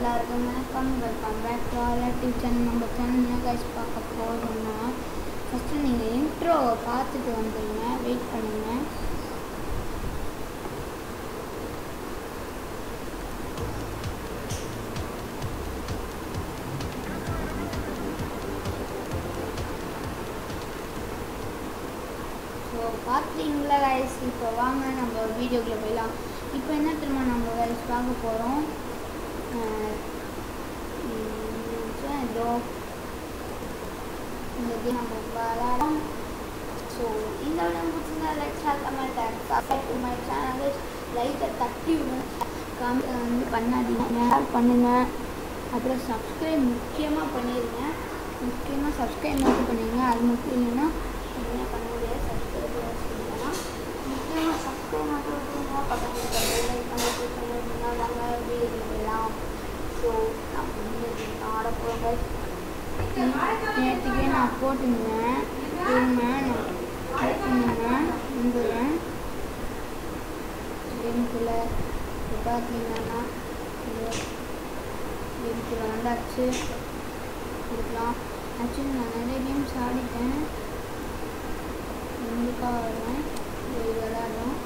எல்லாருக்கும் வணக்கம் welcome back to all YouTube channel நம்ம சேனல் என்ன கைஸ் பார்க்க போகிறோம்னா ஃபஸ்ட்டு நீங்கள் இன்ட்ரோவை பார்த்துட்டு வந்துடுங்க வெயிட் பண்ணுங்க ஸோ பார்த்தீங்களா கைஸ் இப்போ வாங்க நம்ம வீடியோக்குள்ளே போயிடலாம் இப்போ என்ன தெரியுமா நம்ம கைஸ் பார்க்க போகிறோம் இதோ இந்த கேம் நம்ம விளாடலாம் ஸோ இந்த விட பிடிச்சிருந்தா like share comment and subscribe to my channel லைட்டை தட்டி விடுங்க கமெண்ட் வந்து பண்ணாதீங்க ஷேர் பண்ணுங்கள் அப்புறம் சப்ஸ்கிரைப் முக்கியமாக பண்ணிடுங்க முக்கியமாக சப்ஸ்கிரைப் மட்டும் பண்ணிடுங்க அது மட்டும் இல்லைன்னா என்ன பண்ண முடியாது சப்ஸ்கிரைப் இல்லைன்னா முக்கியமாக சப்ஸ்கிரைப் மட்டும் வச்சுருங்க பக்கத்தில் லைக் பண்ணி பண்ணிருந்தீங்கன்னா வாங்க வீடியோ போயிடலாம் ஸோ நான் வந்து ஆட போகிறேன் நேற்றுக்கே நான் போட்டுருந்தேன் இருங்க நான் போட்டுருந்தேன் வந்துடுறேன் கேமுக்குள்ளே இப்போ பார்த்தீங்கன்னா கேமுக்குள்ளே வந்தாச்சு கொடுக்கலாம் ஆக்சுவலி நான் நிறைய கேம்ஸ் ஆடிட்டேன் கண்டிப்பாக வருவேன் போய் விளையாடுறோம்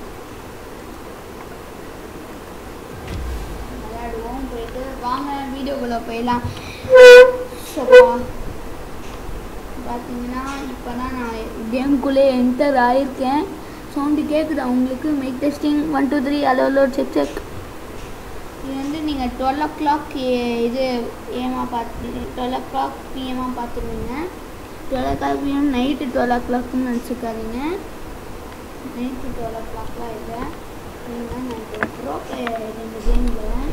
விளையாடுவோம் போயிட்டு வாங்க வீடியோக்குள்ளே போயிடலாம் சப்பா பார்த்தீங்கன்னா இப்போ தான் நான் கேமுக்குள்ளே என்டர் ஆகியிருக்கேன் சவுண்டு கேட்குதா உங்களுக்கு mic testing one two three hello hello check check இது வந்து நீங்கள் டுவெல் ஓ கிளாக் இது ஏமா பார்த்து டுவெல் ஓ கிளாக் பிஎம்மாக பார்த்துருவீங்க twelve o'clock PM night twelve ஓ கிளாக்னு நினச்சிக்காதீங்க நைட்டு டுவெல் ஓ கிளாக்லாம் இல்லை நீங்கள் நான் இப்போ ப்ரோ பிளேயர் இந்த கேமில்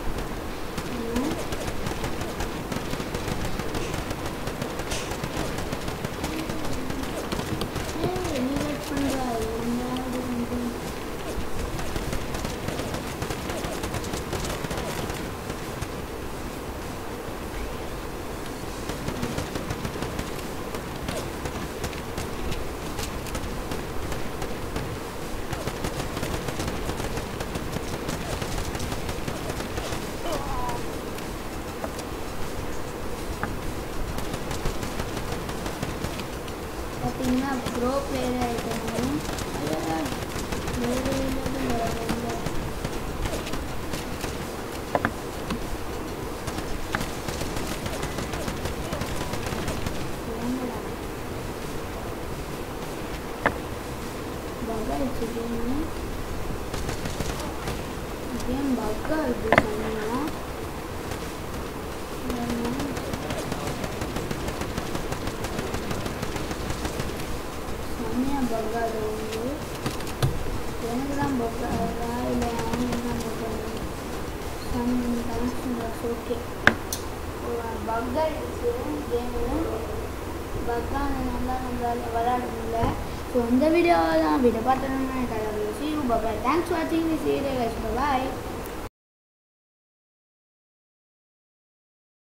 பார்த்தீங்கன்னா ப்ரோ பிளேயர் ஆகிட்டோம் கேம் பக்கா இருக்கு சொன்னா செம்மையாக பக்காது வந்து எனக்கு தான் பக்காதா இல்லை அவனுக்கு தான் பக்காது சம் கனெக்ஷன் ஓகே பக்காயிடுச்சு கேமு பக்கானதுனால நம்மளால விளையாட முடியல ஸோ இந்த வீடியோ தான் வீடியோ பார்த்தோன்னா see you bye thanks for வாட்சிங் திஸ் வீடியோ பாய்